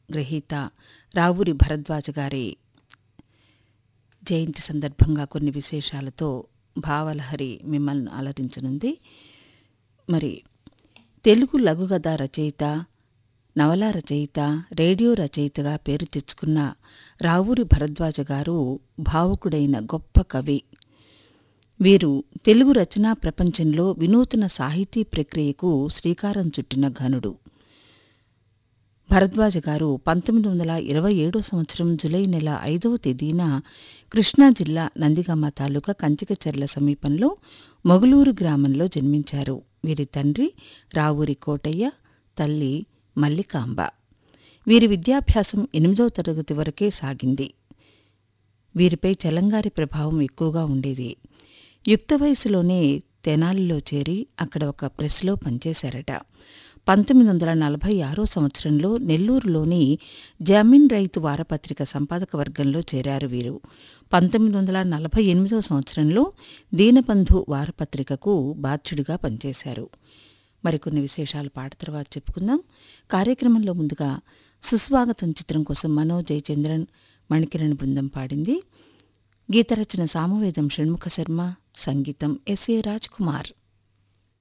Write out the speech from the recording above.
గ్రహీత రావూరి భరద్వాజ గారి జయంతి సందర్భంగా కొన్ని విశేషాలతో భావలహరి మిమ్మల్ని అలరించనుంది మరి తెలుగు లఘుకథ రచయిత నవల రచయిత రేడియో రచయితగా పేరు తెచ్చుకున్న రావూరి భరద్వాజ గారు భావుకుడైన గొప్ప కవి వీరు తెలుగు రచనా ప్రపంచంలో వినూతన సాహితీ ప్రక్రియకు శ్రీకారం చుట్టిన ఘనుడు భరద్వాజ గారు పంతొమ్మిది వందల ఇరవై ఏడో సంవత్సరం జులై నెల ఐదవ తేదీన కృష్ణా జిల్లా నందిగామ తాలూకా కంచికచెర్ల సమీపంలో మొగలూరు గ్రామంలో జన్మించారు వీరి తండ్రి రావూరి కోటయ్య తల్లి మల్లికాంబ వీరి విద్యాభ్యాసం ఎనిమిదవ తరగతి వరకే సాగింది వీరిపై చలంగారి ప్రభావం ఎక్కువగా ఉండేది యుక్త వయసులోనే తెనాలిలో చేరి అక్కడ ఒక ప్రెస్లో పనిచేశారట పంతొమ్మిది వందల నలభై ఆరో సంవత్సరంలో నెల్లూరులోని జామీన్ రైతు వారపత్రిక సంపాదక వర్గంలో చేరారు వీరు పంతొమ్మిది వందల నలభై ఎనిమిదో సంవత్సరంలో దీనబంధు వారపత్రికకు బాధ్యుడిగా పనిచేశారు మరికొన్ని విశేషాలు పాట తర్వాత చెప్పుకుందాం కార్యక్రమంలో ముందుగా సుస్వాగతం చిత్రం కోసం మనో జయచంద్రన్ మణికిరణ్ బృందం పాడింది గీతరచన సామవేదం షణ్ముఖ శర్మ సంగీతం ఎస్ఏ రాజ్ కుమార్